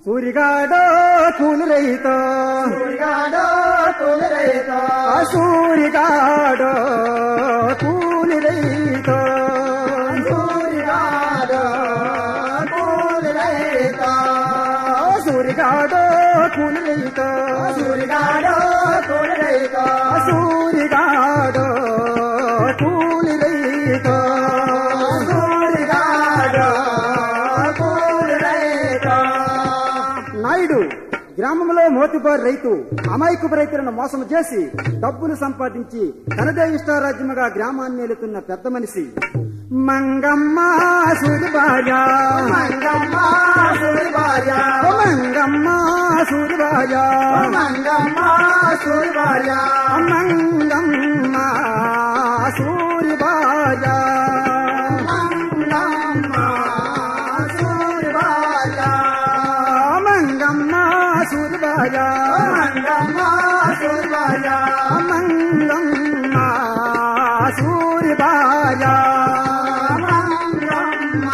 సూరిగాడో కూలి రైత సూరిగాడో కూలి రైత ఆ సూరిగాడో కూలి రైత సూరిగాడో కూలి రైత ఆ సూరిగాడో కూలి రైత సూరిగాడో కూలి రైత ఆ సూరిగాడో కూలి రైత సూరిగాడో కూలి రైత నాయుడు గ్రామంలో మోతిబార్ రైతు అమాయకపు రైతులను మోసం చేసి డబ్బులు సంపాదించి తనదే ఇష్టారాజ్యముగా గ్రామాన్ని వెళుతున్న పెద్ద మనిషి మంగమ్మ సూరిబాయ మంగమ్మ సూరిబాయ మంగమ్మ సూరిబాయ మంగమ్మ సూరిబాయ మంగమ్మ సూరిబాయ మంగమ్మ సూరిబాయ మంగమ్మ సూరిబాయ మంగమ్మ సూరిబాయ మంగమ్మ సూరిబాయ మంగమ్మ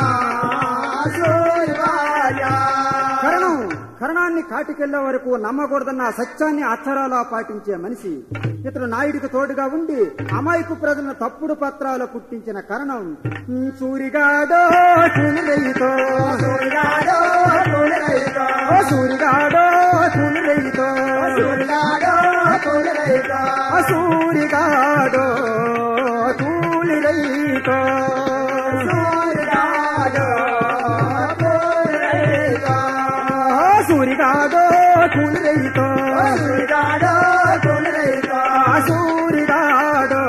సూరిబాయ కరణం కరణాన్ని కాటికెళ్లే వరకు నమ్మకూడదన్న సత్యాన్ని అక్షరాలా పాటించే మనిషి ఇతడు నాయుడికి తోడుగా ఉండి అమాయకు ప్రజలను తప్పుడు పత్రాలు పుట్టించిన కరణం ఉమ్, సూరిగాడో సూరిరైతో సూరిగాడో కూలి రైత ఓ సూరిగాడో సూరిరైతో సూరిగాడో కూలి రైత ఆ సూరిగాడో కూలిరైతో సూరిగాడో కూలి రైత ఆ సూరిగాడో కూలిరైతో సూరిగాడో కూలి రైత ఆ సూరిగాడో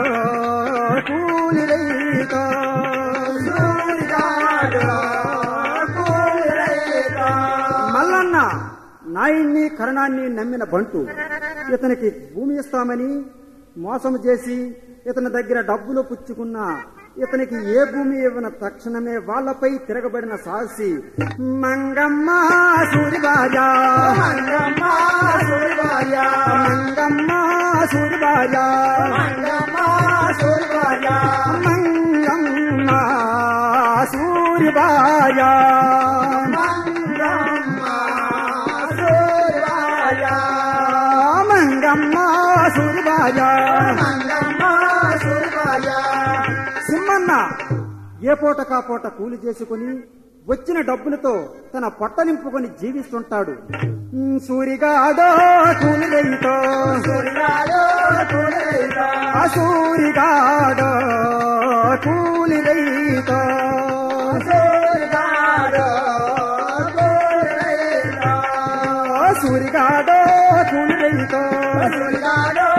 కూలిరైతో సూరిగాడో కూలి రైత మల్లన్న నాయుణ్ణి కరణాన్ని నమ్మిన బంటు ఇతనికి భూమి ఇస్తామని మోసం చేసి ఇతని దగ్గర డబ్బులు పుచ్చుకున్న ఇతనికి ఏ భూమి ఇవ్వన తక్షణమే వాళ్ళపై తిరగబడిన సాహసి మంగమ్మ సూరిబాజ మంగమ్మ సూరిబాయ మంగమ్మ సూరిబాజ మంగమ్మ సూరిబాయ మంగమ్మ సూరిబాజ మంగమ్మ సూరిబాయ మంగమ్మ సూరిబాజ మంగమ్మ సూరిబాయ సింహన్న ఏ పూట కాపూట కూలి చేసుకుని వచ్చిన డబ్బులతో తన పొట్ట నింపుకొని జీవిస్తుంటాడు ఉమ్, సూరిగాడో కూలి రైతో సూరిగాడో కూలి రైత ఆ సూరిగాడో కూలి రైతో సూరిగాడో కూలి రైత ఆ సూరిగాడో కూలి రైతో సూరిగాడో